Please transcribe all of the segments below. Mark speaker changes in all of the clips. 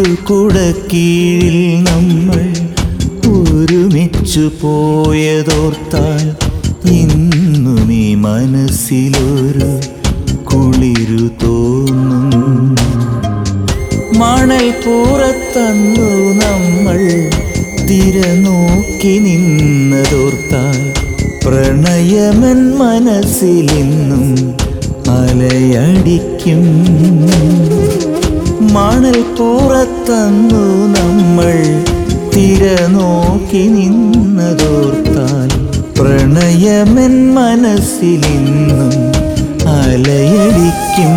Speaker 1: കുടക്കീഴിൽ നമ്മൾ ഒരുമിച്ചു പോയതോർത്താൽ ഇന്നും ഈ മനസ്സിലൊരു കുളിരു തോന്നും മണൽ പുറത്തന്നു നമ്മൾ തിരനോക്കി നിന്നതോർത്താൽ പ്രണയമൻ മനസ്സിലിന്നും അലയടിക്കും മണൽ പുറത്തന്നു നമ്മൾ തിരനോക്കി നിന്നതോർത്താൽ പ്രണയമൻ മനസ്സിലിന്നും അലയടിക്കും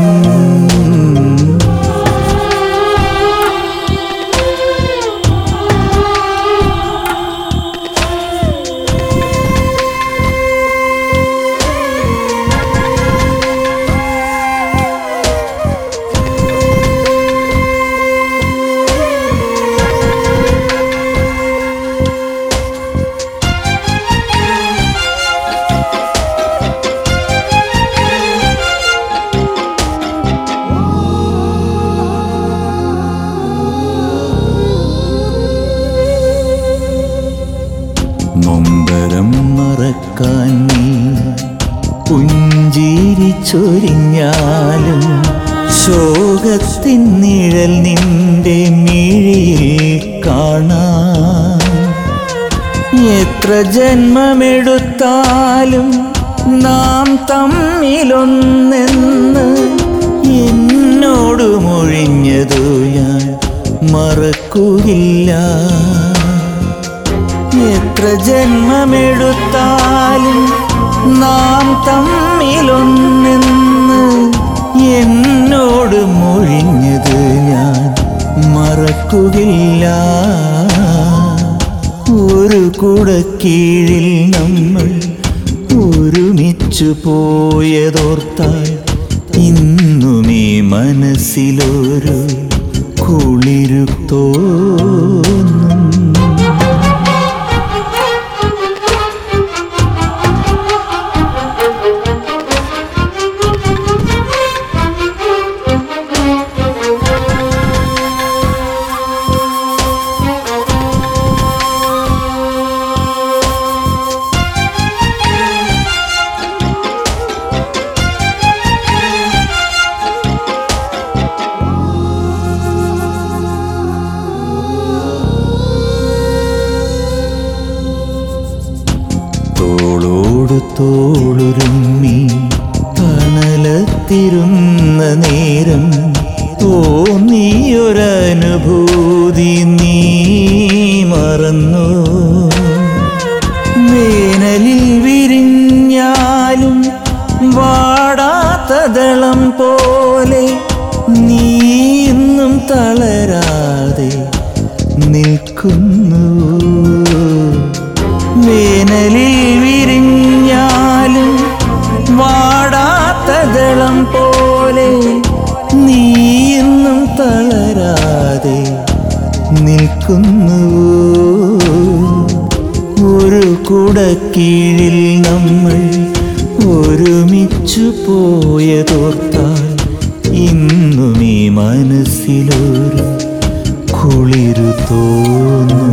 Speaker 1: നൊമ്പരം മറക്കാൻ നീ പുഞ്ചിരി ചൊരിഞ്ഞാലും ശോകത്തിൻ നിഴൽ നിന്റെ മിഴിയിൽ കാണാം എത്ര ജന്മമെടുത്താലും നാം തമ്മിലൊന്നെന്ന് എന്നോട് മൊഴിഞ്ഞതു ഞാൻ മറക്കുകയില്ല എത്ര ജന്മമെടുത്താലും നാം തമ്മിലൊന്നെന്ന് എന്നോട് മൊഴിഞ്ഞത് ഞാൻ മറക്കുകയില്ല ഒരു കുടക്കീഴിൽ നമ്മൾ ഒരുമിച്ചു പോയതോർത്താൽ ഇന്നും ഈ മനസ്സിലൊരു കുളിരു തോന്നും തോളോട് തോളുരുമ്മി തണലത്തിരുന്ന നേരം തോന്നിയൊരനുഭൂതി നീ മറന്നു വേനലിൽ വിരിഞ്ഞാലും വാടാത്തതളം പോലെ നീ ഇന്നും തളരാതെ നിൽക്കുന്നു വേനലിൽ വിരിഞ്ഞാലും വാടാത്തതളം പോലെ നീ ഇന്നും തളരാതെ നിൽക്കുന്നു ഒരു കുടക്കീഴിൽ നമ്മൾ ഒരുമിച്ചു പോയതോർത്താൽ ഇന്നും ഈ മനസ്സിലൊരു കുളിരു തോന്നും